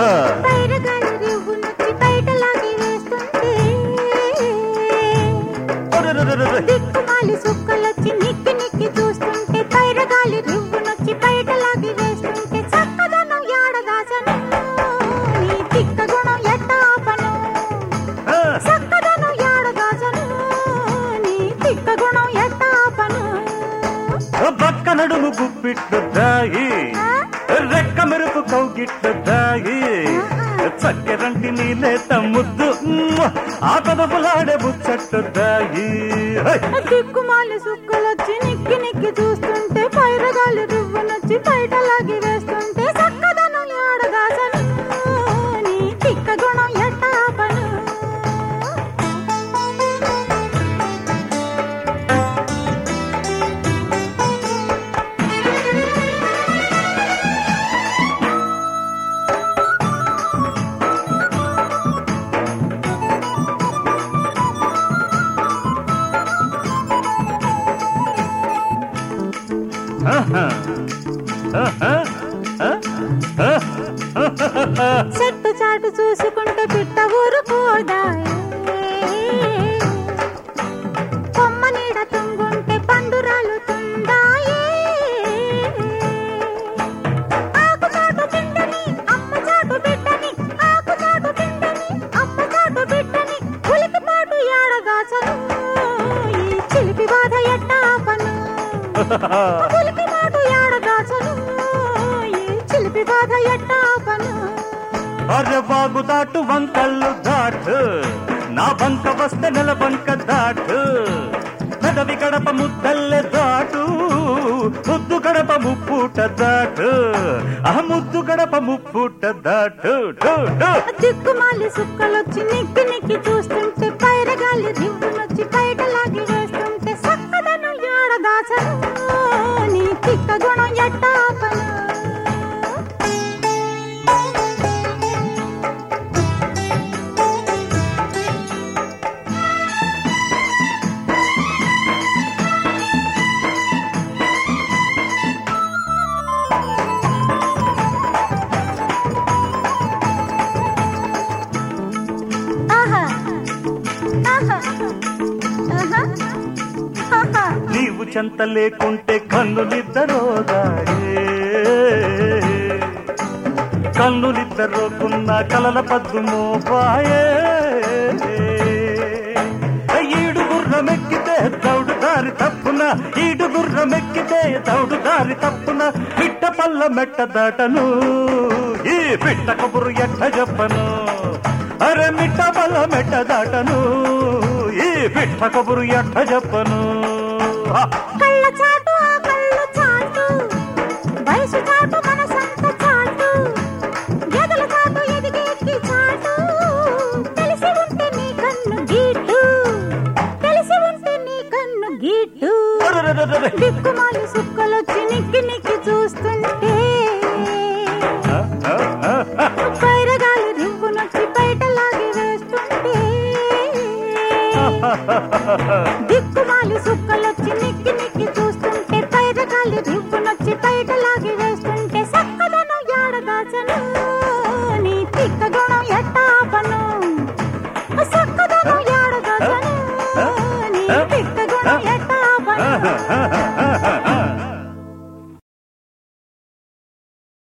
పైరగాలి రివ్వు నొచ్చి బయటలాగి వేస్తుంటే దిక్కుమాలి సుక్కలొచ్చి నిక్కి నిక్కి చూస్తుంటే పైరగాలి రివ్వు నొచ్చి బయటలాగి వేస్తుంటే చక్కదనం యాడదాసను నీ తిక్క గుణం ఎట్టాపను చక్కదనం యాడదాసను నీ తిక్క గుణం ఎట్టాపను పక్క నడుము గుప్పిట్టు దాయి రెక్క మెరుపు కౌగిట్టు దాయి చక్కెరంటి నీలేత ముద్దు మ్మ్. ఆ కదపులాడే ముచ్చట్టు దాయి హై! దిక్కుమాలి సుక్కలొచ్చి నిక్కి నిక్కి చూస్తుంటే పైరగాలి రివ్వునొచ్చి బయటలాగి వేస్తుంటే చక్కదనం యాడదాసను నీ తిక్క గుణం ఎట్టాపను ఆహా. ఆహా. ఆహా. చెట్టు చాటు చూసుకుంటే పిట్ట ఊరుకోదాయే కొమ్మ నీడ తుంగుంటే పండురాలు తుందాయే ఆకు చాటు బిడ్డని అమ్మ చాటు బిడ్డని ఆకు చాటు బిడ్డని అమ్మ చాటు బిడ్డని ఉలికి పాటు ఏడగాచను ఈ చిలిపి బాధ ఎట్టాపను ఉలికి పాటు ఏడగాచను ఈ చిలిపి బాధ ఎట్టాపను అరే బాగు దాటు వంకళ్ళు దాటు నా బంక వస్తే నెల బంక దాటు పెదవి గడప ముద్దల్లె దాటు ముద్దు గడప ముప్పుట దాటు ఆ ముద్దు గడప ముప్పుట దాటు టు, టు. దిక్కుమాలి సుక్కలొచ్చి నిక్కి నిక్కి చూస్తుంటే పైరగాలి రివ్వునొచ్చి బయటలాగి వేస్తుంటే సక్కదనం ఏడదాసను నీ తిక్క గుణం ఎట్టాపను ఆహా ఆహా ఆహా ఆహా నీవు చెంత లేకుంటే కన్ను నిద్రోగాడే కన్ను నిద్రోకున్న కలల పద్దుమో పాయే ఈడు గుర్రమెక్కితే దౌడు దారి తప్పున ఈడు గుర్రమెక్కితే దౌడు దారి తప్పున పిట్ట పల్ల మెట్ట దాటను ఈ పిట్ట కబురు ఎట్ట చెప్పను అరే మిట్ట పల్ల మెట్ట దాటను ఈ పిట్ట కబురు ఎట్ట చెప్పను హా! కళ్ళ చాటు ఆ కళ్ళు చాటు వయసు చాటు మనసంత చాటు ఎదల చాటు ఎదిగేకి చాటు తెలిసి ఉంటే నీ కన్ను గీటు తెలిసి ఉంటే నీ కన్ను గీటు అరెరెరెరెరె! దిక్కుమాలి సుక్కలొచ్చి నిక్కి నిక్కి చూస్తుంటే ఆ, ఆ, ఆ, ఆ. పైరగాలి రివ్వునొచ్చి బయటలాగి వేస్తుంటే దిక్కుమాలి సుక్కలొచ్చి నిక్కి నిక్కి చూస్తుంటే పైరగాలి రివ్వునొచ్చి బయటలాగి వేస్తుంటే సక్కదనం యాడదాచను